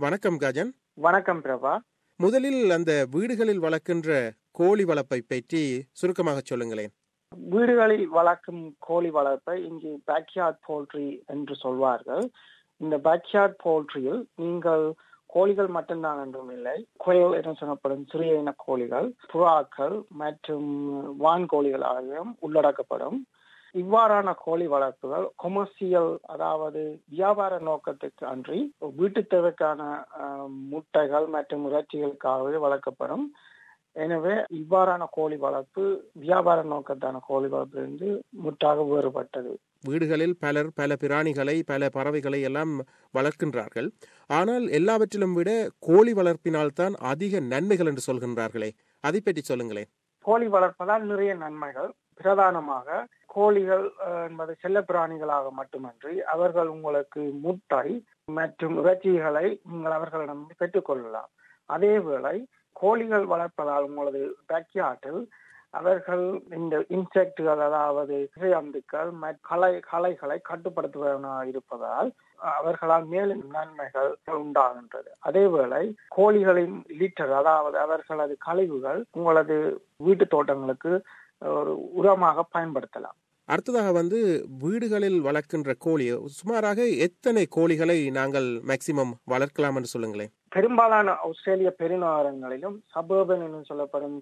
வணக்கம் கஜன் வணக்கம் பிரபா முதலில் அந்த வீடுகளில் வளர்க்கின்ற கோழி வளர்ப்பை பற்றி சுருக்கமாக சொல்லுங்களேன் வீடுகளில் வளர்க்கும் கோழி வளர்ப்பை இங்கு பேக்யார்ட் போல்ட்ரி என்று சொல்வார்கள் இந்த பேக்யார்ட் போல்ட்ரியில் நீங்கள் கோழிகள் மட்டும்தான் என்றும் இல்லை குயல் என சொல்லப்படும் சிறிய இன கோழிகள் புறாக்கள் மற்றும் வான்கோழிகள் ஆகியவையும் உள்ளடக்கப்படும் இவ்வாறான கோழி வளர்ப்புகள் கொமர்சியல் அதாவது வியாபார நோக்கத்துக்கு அன்றி வீட்டு தேவைக்கான முட்டைகள் மற்றும் இறைச்சிகளுக்காகவே வளர்க்கப்படும் எனவே இவ்வாறான கோழி வளர்ப்பு வியாபார நோக்கத்தான கோழி வளர்ப்பிலிருந்து முற்றாக வேறுபட்டது வீடுகளில் பலர் பல பிராணிகளை பல பறவைகளை எல்லாம் வளர்க்கின்றார்கள் ஆனால் எல்லாவற்றிலும் விட கோழி வளர்ப்பினால் தான் அதிக நன்மைகள் என்று சொல்கின்றார்களே அதை பற்றி சொல்லுங்களேன் கோழி வளர்ப்பதால் நிறைய நன்மைகள் பிரதானமாக கோழிகள் என்பது செல்ல பிராணிகளாக மட்டுமன்றி அவர்கள் உங்களுக்கு முட்டை மற்றும் இறைச்சிகளை நீங்கள் அவர்களிடம் பெற்றுக்கொள்ளலாம் அதேவேளை கோழிகள் வளர்ப்பதால் உங்களது பேக்யார்டில் அவர்கள் இந்த இன்செக்டுகள் அதாவது இசையந்துக்கள் களை களைகளை கட்டுப்படுத்துவதனாக இருப்பதால் அவர்களால் மேலும் நன்மைகள் உண்டாகின்றது அதேவேளை கோழிகளின் லிட்டர் அதாவது அவர்களது கழிவுகள் உங்களது வீட்டு தோட்டங்களுக்கு ஒரு உரமாக பயன்படுத்தலாம் அடுத்ததாக வந்து வீடுகளில் வளர்க்கின்ற கோழி சுமாராக எத்தனை கோழிகளை நாங்கள் மேக்சிமம் வளர்க்கலாம் என்று சொல்லுங்களேன் பெரும்பாலான ஆஸ்திரேலிய பெருநகரங்களிலும் சபர்பன் என்று சொல்லப்படும்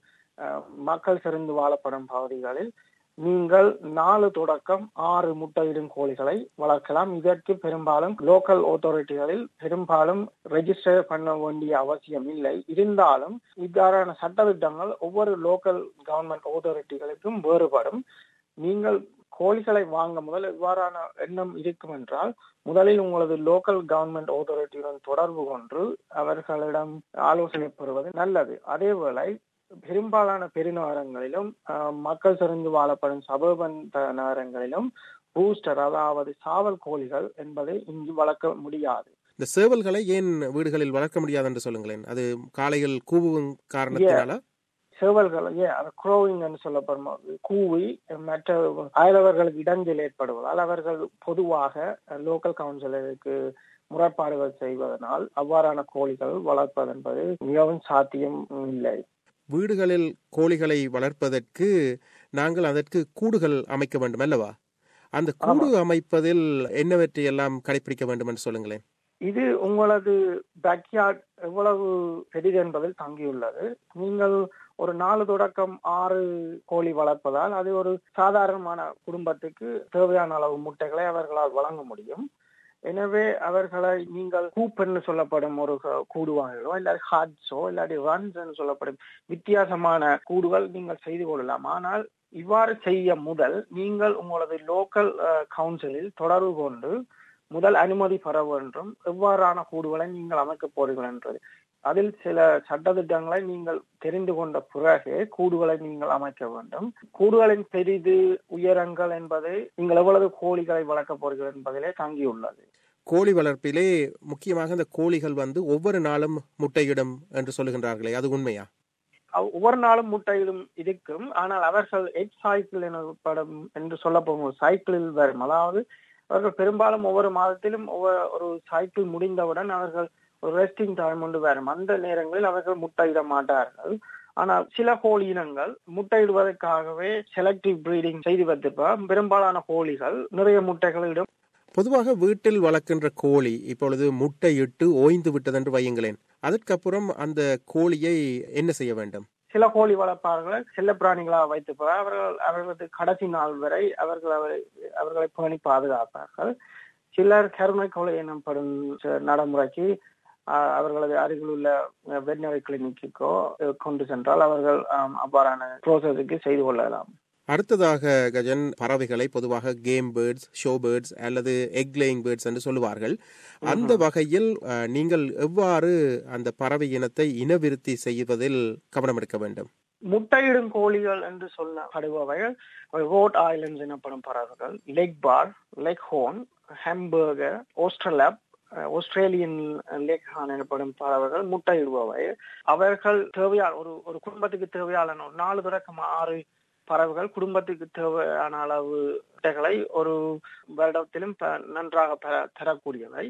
மக்கள் சிறந்து வாழப்படும் பகுதிகளில் நீங்கள் நாலு தொடக்கம் ஆறு முட்டையிடும் கோழிகளை வளர்க்கலாம் இதற்கு பெரும்பாலும் லோக்கல் ஆத்தாரிட்டிகளில் பெரும்பாலும் ரெஜிஸ்டர் பண்ண வேண்டிய அவசியம் இல்லை இருந்தாலும் இவ்வாறான சட்டத்திட்டங்கள் ஒவ்வொரு லோக்கல் கவர்மெண்ட் ஆத்தாரிட்டிகளுக்கும் வேறுபடும் நீங்கள் கோழிகளை வாங்க முதல் இவ்வாறான எண்ணம் இருக்கும் என்றால் முதலில் உங்களது லோக்கல் கவர்மெண்ட் ஆத்தாரிட்டியுடன் தொடர்பு கொண்டு அவர்களிடம் ஆலோசனை பெறுவது நல்லது அதேவேளை பெரும்பாலான பெருநகரங்களிலும் மக்கள் சிறந்து வாழப்படும் சபர்பன் நகரங்களிலும் பூஸ்டர் அதாவது சாவல் கோழிகள் என்பதை இங்கு வளர்க்க முடியாது இந்த சேவல்களை ஏன் வீடுகளில் வளர்க்க முடியாது என்று சொல்லுங்களேன் அது காலையில் கூவும் காரணத்தினால சேவல்கள் ஏன் அது குரோவிங் என்று சொல்லப்படும் கூவி மற்ற அயலவர்களுக்கு இடஞ்சல் ஏற்படுவதால் அவர்கள் பொதுவாக லோக்கல் கவுன்சிலருக்கு முறைப்பாடுகள் செய்வதனால் அவ்வாறான கோழிகள் வளர்ப்பது என்பது மிகவும் சாத்தியம் இல்லை வீடுகளில் கோழிகளை வளர்ப்பதற்கு நாங்கள் அதற்கு கூடுகள் அமைக்க வேண்டும் அல்லவா அந்த கூடு அமைப்பதில் என்னவற்றை எல்லாம் கடைபிடிக்க வேண்டும் என்று சொல்லுங்களேன் இது உங்களது பேக்யார்ட் எவ்வளவு பெரிது என்பதில் தங்கியுள்ளது நீங்கள் ஒரு நாலு தொடக்கம் ஆறு கோழி வளர்ப்பதால் அது ஒரு சாதாரணமான குடும்பத்துக்கு தேவையான அளவு முட்டைகளை அவர்களால் வழங்க முடியும் எனவே அவர்களை நீங்கள் கூப்பன்னு சொல்லப்படும் ஒரு கூடு வாங்கலோ இல்லாட்டி ஹாட்ஸோ இல்லாட்டி ரன்ஸ் சொல்லப்படும் வித்தியாசமான கூடுகள் நீங்கள் செய்து கொள்ளலாம் ஆனால் இவ்வாறு செய்ய முதல் நீங்கள் உங்களது லோக்கல் கவுன்சிலில் தொடர்பு கொண்டு முதல் அனுமதி பெற வேண்டும் எவ்வாறான கூடுகளை நீங்கள் அமைக்க போறீர்கள் என்றது அதில் சில சட்டத்திட்டங்களை நீங்கள் தெரிந்து கொண்ட பிறகு கூடுகளை நீங்கள் அமைக்க வேண்டும் கூடுகளின் பெரிது உயரங்கள் என்பது நீங்கள் எவ்வளவு கோழிகளை வளர்க்க போறீர்கள் என்பதிலே தங்கியுள்ளது கோழி வளர்ப்பிலே முக்கியமாக இந்த கோழிகள் வந்து ஒவ்வொரு நாளும் முட்டையிடும் என்று சொல்லுகின்றார்களே அது உண்மையா ஒவ்வொரு நாளும் முட்டையிடும் இருக்கும் ஆனால் அவர்கள் எட் சைக்கிள் எனப்படும் என்று சொல்லப்படும் ஒரு சைக்கிளில் வரும் அதாவது அவர்கள் பெரும்பாலும் ஒவ்வொரு மாதத்திலும் ஒவ்வொரு ஒரு சைக்கிள் முடிந்தவுடன் அவர்கள் ஒரு ரெஸ்டிங் டைம் ஒன்று வரும் அந்த நேரங்களில் அவர்கள் முட்டையிட மாட்டார்கள் ஆனால் சில கோழி இனங்கள் முட்டையிடுவதற்காகவே செலக்டிவ் பிரீடிங் செய்து வைத்திருப்பார் பெரும்பாலான கோழிகள் நிறைய முட்டைகளிடம் பொதுவாக வீட்டில் வளர்க்கின்ற கோழி இப்பொழுது முட்டையிட்டு ஓய்ந்து விட்டதென்று வையுங்களேன் அதற்கப்புறம் அந்த கோழியை என்ன செய்ய வேண்டும் சில கோழி வளர்ப்பார்கள் செல்ல பிராணிகளாக வைத்திருப்பார் அவர்கள் அவர்களது கடைசி நாள் வரை அவர்கள் அவர்களை பேணி பாதுகாப்பார்கள் சிலர் கருணை கொலை எனப்படும் நடைமுறைக்கு அவர்களது அருகில் உள்ள வெட்டினரி கிளினிக்கோ கொண்டு சென்றால் அவர்கள் அவ்வாறான ப்ரோசஸுக்கு செய்து கொள்ளலாம் அடுத்ததாக கஜன் பறவைகளை பொதுவாக கேம் பேர்ட்ஸ் ஷோ பேர்ட்ஸ் அல்லது எக் லேயிங் பேர்ட்ஸ் என்று சொல்லுவார்கள் அந்த வகையில் நீங்கள் எவ்வாறு அந்த பறவை இனத்தை இனவிருத்தி செய்வதில் கவனம் எடுக்க வேண்டும் முட்டையிடும் கோழிகள் என்று சொல்லப்படுபவைகள் ரோட் ஐலண்ட்ஸ் எனப்படும் பறவைகள் legbar leghorn hamburger australorp Australian leghorn எனப்படும் பறவைகள் முட்டையிடுபவை அவர்கள் தேவையான ஒரு ஒரு குடும்பத்துக்கு தேவையான ஒரு நாலு தொடக்கம் ஆறு பறவைகள் குடும்பத்துக்கு தேவையான அளவு முட்டைகளை ஒரு வருடத்திலும் நன்றாக தரக்கூடியவை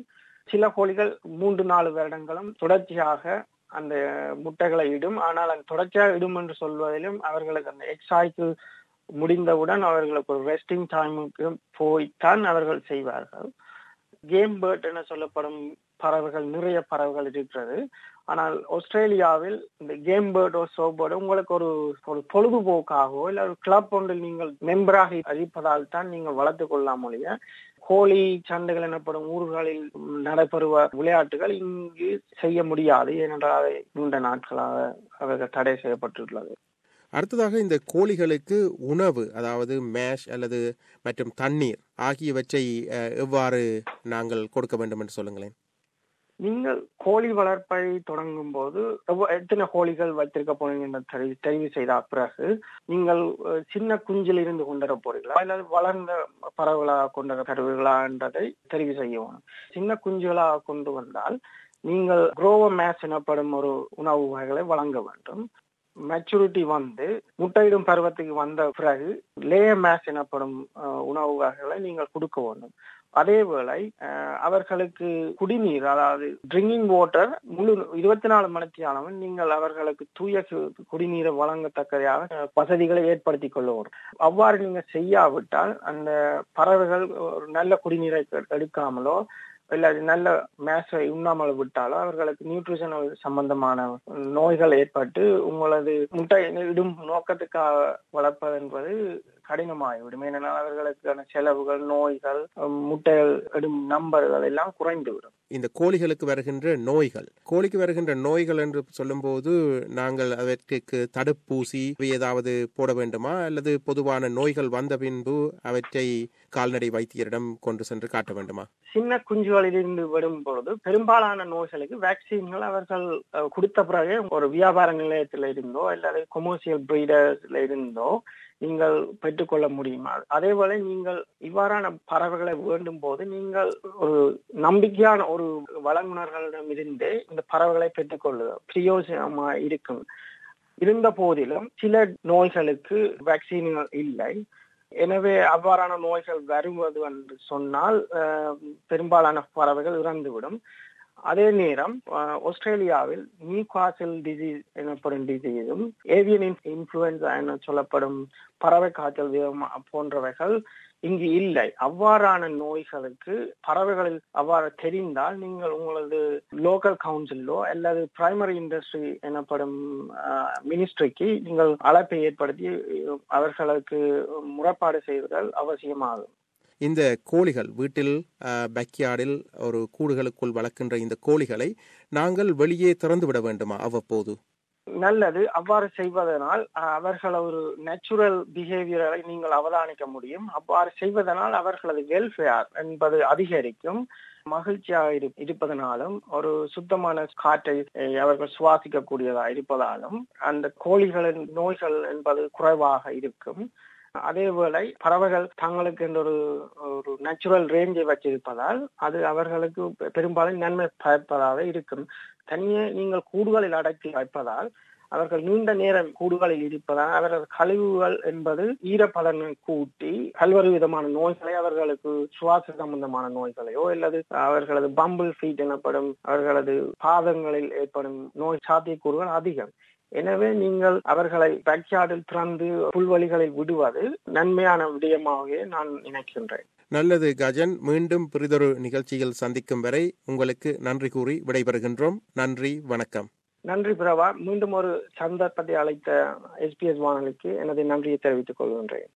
சில கோழிகள் மூன்று நாலு வருடங்களும் தொடர்ச்சியாக அந்த முட்டைகளை இடும் ஆனால் அந்த தொடர்ச்சியாக இடும் என்று சொல்வதிலும் அவர்களுக்கு அந்த எக்ஸாய்க்கு முடிந்தவுடன் அவர்களுக்கு ஒரு ரெஸ்டிங் டைமுக்கு போய்த்தான் அவர்கள் செய்வார்கள் கேம் பேர்ட் என சொல்லப்படும் பறவைகள் நிறைய பறவைகள் இருக்கிறது ஆனால் ஆஸ்திரேலியாவில் இந்த கேம் பேர்டோ சோ பேர்டோ உங்களுக்கு ஒரு ஒரு பொழுதுபோக்காகவோ இல்லை ஒரு கிளப் ஒன்றில் நீங்கள் மெம்பராக இருப்பதால் தான் நீங்கள் வளர்த்து கொள்ளலாம் ஒழிய கோழி சண்டைகள் எனப்படும் ஊர்களில் நடைபெறுவ விளையாட்டுகள் இங்கு செய்ய முடியாது ஏனென்றால் அதை நீண்ட நாட்களாக அவர்கள் தடை செய்யப்பட்டுள்ளது அடுத்ததாக இந்த கோழிகளுக்கு உணவு அதாவது மேஷ் அல்லது மற்றும் தண்ணீர் ஆகியவற்றை எவ்வாறு நாங்கள் கொடுக்க வேண்டும் என்று சொல்லுங்களேன் நீங்கள் கோழி வளர்ப்பை தொடங்கும் போது எத்தனை கோழிகள் வைத்திருக்க போறீங்க என்று தெரிவு தெரிவு செய்த பிறகு நீங்கள் சின்ன குஞ்சில் இருந்து கொண்டு வர போறீங்களா அல்லது வளர்ந்த பறவைகளாக கொண்டு வர தருவீர்களா என்றதை தெரிவு செய்யணும் சின்ன குஞ்சுகளாக கொண்டு வந்தால் நீங்கள் குரோவ மேஸ் எனப்படும் ஒரு உணவு வகைகளை வழங்க வேண்டும் மெச்சூரிட்டி வந்து முட்டையிடும் பருவத்துக்கு வந்த பிறகு லே மேஸ் எனப்படும் உணவு வகைகளை நீங்கள் கொடுக்க வேண்டும் அதே வேளை அவர்களுக்கு குடிநீர் அதாவது ட்ரிங்கிங் வாட்டர் முழு இருபத்தி நாலு மணித்தியாலும் நீங்கள் அவர்களுக்கு தூய குடிநீரை வழங்கத்தக்கதாக வசதிகளை ஏற்படுத்தி கொள்ளவும் அவ்வாறு நீங்க செய்யாவிட்டால் அந்த பறவைகள் ஒரு நல்ல குடிநீரை எடுக்காமலோ இல்ல நல்ல மேசை உண்ணாமல் விட்டாலோ அவர்களுக்கு நியூட்ரிஷனல் சம்பந்தமான நோய்கள் ஏற்பட்டு உங்களது முட்டை இடும் நோக்கத்துக்காக வளர்ப்பது என்பது கடினமாகிவிடும் ஏனென்றால் அவர்களுக்கான செலவுகள் நோய்கள் முட்டைகள் இடும் நம்பர்கள் எல்லாம் குறைந்துவிடும் இந்த கோழிகளுக்கு வருகின்ற நோய்கள் கோழிக்கு வருகின்ற நோய்கள் என்று சொல்லும்போது நாங்கள் அவற்றுக்கு தடுப்பூசி ஏதாவது போட வேண்டுமா அல்லது பொதுவான நோய்கள் வந்த பின்பு அவற்றை கால்நடை வைத்தியரிடம் கொண்டு சென்று காட்ட வேண்டுமா சின்ன குஞ்சுகளிலிருந்து வரும் பொழுது பெரும்பாலான நோய்களுக்கு வேக்சின்கள் அவர்கள் கொடுத்த பிறகு ஒரு வியாபார நிலையத்தில் இருந்தோ அல்லது கொமர்சியல் பிரீடர்ஸ்ல இருந்தோ நீங்கள் பெற்றுக்கொள்ள முடியுமா அதே போல நீங்கள் இவ்வாறான பறவைகளை வேண்டும் போது நீங்கள் ஒரு நம்பிக்கையான ஒரு வழங்குனர்களிடம் இருந்து இந்த பறவைகளை பெற்றுக்கொள்ளுக பிரயோஜனமா இருக்கும் இருந்த போதிலும் சில நோய்களுக்கு வேக்சின்கள் இல்லை எனவே அவ்வாறான நோய்கள் வருவது என்று சொன்னால் பெரும்பாலான பறவைகள் இறந்துவிடும் அதே நேரம் ஆஸ்திரேலியாவில் நியூ காசல் டிசீஸ் எனப்படும் டிசீஸும் ஏவியன் இன்ஃபுளுன்சா என சொல்லப்படும் பறவை காய்ச்சல் போன்றவைகள் இங்கு இல்லை அவ்வாறான நோய்களுக்கு பறவைகளில் அவ்வாறு தெரிந்தால் நீங்கள் உங்களது லோக்கல் கவுன்சிலோ அல்லது பிரைமரி இண்டஸ்ட்ரி எனப்படும் மினிஸ்ட்ரிக்கு நீங்கள் அழைப்பை ஏற்படுத்தி அவர்களுக்கு முறைப்பாடு செய்வதால் அவசியமாகும் இந்த கோழிகள் வீட்டில் பேக்யார்டில் ஒரு கூடுகளுக்குள் வளர்க்கின்ற இந்த கோழிகளை நாங்கள் வெளியே திறந்து விட வேண்டுமா அவ்வப்போது நல்லது அவ்வாறு செய்வதனால் அவர்கள் ஒரு நேச்சுரல் பிஹேவியரை நீங்கள் அவதானிக்க முடியும் அவ்வாறு செய்வதனால் அவர்களது வெல்ஃபேர் என்பது அதிகரிக்கும் மகிழ்ச்சியாக இருப்பதனாலும் ஒரு சுத்தமான காற்றை அவர்கள் சுவாசிக்க கூடியதா இருப்பதாலும் அந்த கோழிகளின் நோய்கள் என்பது குறைவாக இருக்கும் அதேவேளை பறவைகள் தங்களுக்கு என்ற ஒரு ஒரு நேச்சுரல் ரேஞ்சை வச்சிருப்பதால் அது அவர்களுக்கு பெரும்பாலும் நன்மை பயப்பதாக இருக்கும் தனியே நீங்கள் கூடுகளில் அடக்கி வைப்பதால் அவர்கள் நீண்ட நேரம் கூடுகளில் இருப்பதால் அவரது கழிவுகள் என்பது ஈரப்பதனை கூட்டி பல்வேறு விதமான நோய்களை அவர்களுக்கு சுவாச சம்பந்தமான நோய்களையோ அல்லது அவர்களது பம்பிள் ஃபீட் எனப்படும் அவர்களது பாதங்களில் ஏற்படும் நோய் சாத்தியக்கூறுகள் அதிகம் எனவே நீங்கள் அவர்களை பேக்யார்டில் திறந்து புல்வெளிகளில் விடுவது நன்மையான விடயமாகவே நான் நினைக்கின்றேன் நல்லது கஜன் மீண்டும் பிரிதொரு நிகழ்ச்சியில் சந்திக்கும் வரை உங்களுக்கு நன்றி கூறி விடைபெறுகின்றோம் நன்றி வணக்கம் நன்றி பிரபா மீண்டும் ஒரு சந்தர்ப்பத்தை அழைத்த எஸ்பிஎஸ் வானொலிக்கு எனது நன்றியை தெரிவித்துக் கொள்கின்றேன்